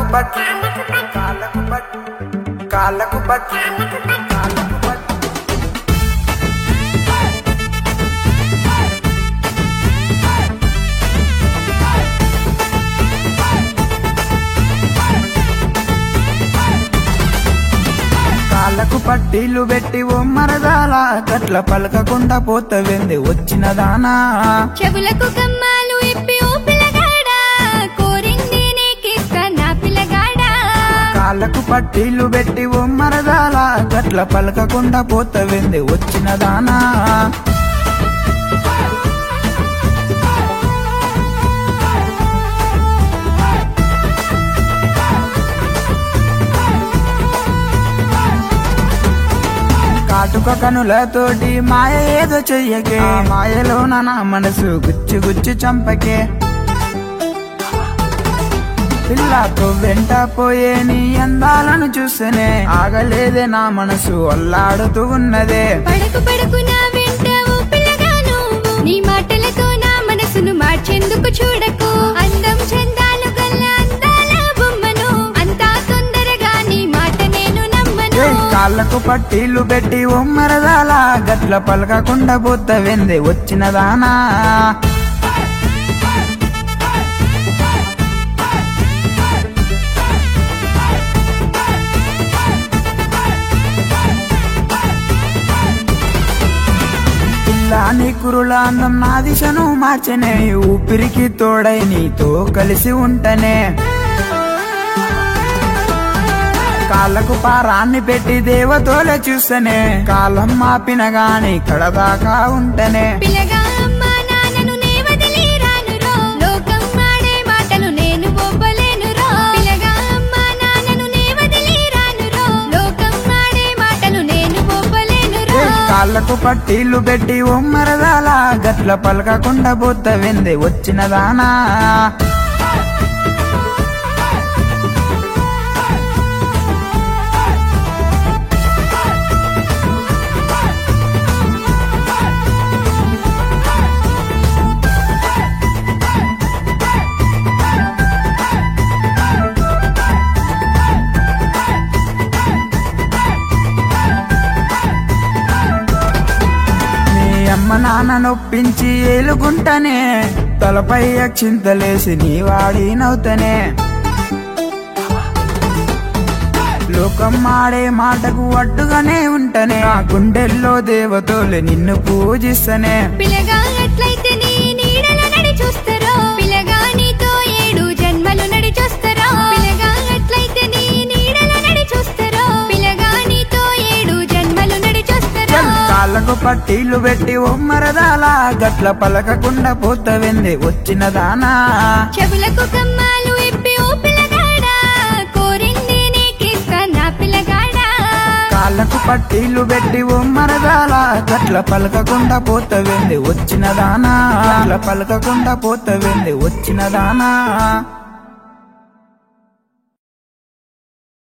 బట్టి కాళ్ళకు బట్టి కాళ్ళకు బట్టి కాళ్ళకు బట్టి కాళ్ళకు పట్టీలు పెట్టి ఓ మరదాల గట్ల పలకకుండా పోతవింది వచ్చిన దానా చెవులకు కమ్మాలు ఇప్పి ఓ పిల్లగాడా కోరింది నీకిస్తా నా పిల్లగాడా కాళ్ళకు పట్టీలు పెట్టి ఓ మరదాల గట్ల పలకకుండా పోతవింది వచ్చిన దానా కాటుక కనులతోటి మాయ ఏదో చెయ్యకే ఆ మాయలోన నా మనసు గుచ్చి గుచ్చి చంపకే పిల్లతో వెంట పోయే నీ అందాలను చూస్తేనే ఆగలేదే నా మనసు అల్లాడుతూ ఉన్నదే పడకు పడకు నా వెంట ఓ పిల్లగా నువ్వు నీ మాటలతో నా మనసును మార్చేందుకు చూడకు అందం చందాలు గల్ల అందాల బొమ్మను అంతా తొందరగా నీ మాట నేను నమ్మను ఏయ్, కాళ్ళకు పట్టీలు పెట్టి ఒమ్మరదాల గట్ల పలకకుండా పోతవింది వచ్చిన దానా పిల్ల నీ కురుల అందం నా దిశను మార్చనే ఊపిరికి తోడై నీతో కలిసి ఉంటనే కాళ్ళకు పారాన్ని పెట్టి దేవతోలే చూస్తేనే కాలం మాపిన గాని కడదాకా ఉంటనే పిల్లగా అమ్మా నాన్నను నే వదిలి రానురో లోకం ఆడే మాటలు నేను ఒప్పలేనురో పిల్లగా అమ్మా నాన్నను నే వదిలి రానురో లోకం ఆడే మాటలు నేను ఒప్పలేనురో ఏయ్, కాళ్ళకు పట్టీలు పెట్టి ఒమ్మరదాల గట్ల పలకకుండా పోతవింది వచ్చిన దానా నీ అమ్మ నాన్న నొప్పించి ఏలుకుంటనే తలపై అక్షింతలేసి నీ వాడి నవ్వుతనే లోకం ఆడే మాటకు అడ్డుగానే ఉంటనే ఆ గుండెల్లో దేవతోలే నిన్ను పూజిస్తనే పిల్లగా అట్లయితే నీ నీడల నడి చూస్తారో పిల్లగా నీతో ఏడు జన్మలు నడి చూస్తారో పిల్లగా అట్లయితే నీ నీడల నడి చూస్తారో పిల్లగా నీతో ఏడు జన్మలు నడి చూస్తారో కాళ్ళకు పట్టీలు పెట్టి ఒమ్మరదాల గట్ల పలకకుండా పోతవింది వచ్చిన దానా చెవులకు కమ్మాలు ఇప్పి ఓ పిల్లగాడా కోరింది నీకిస్తా నా పిల్లగాడా కాళ్ళకు పట్టీలు పెట్టి ఒమ్మరదాల గట్ల పలకకుండా పోతవింది వచ్చిన దానా గట్ల పలకకుండా పోతవింది వచ్చిన దానా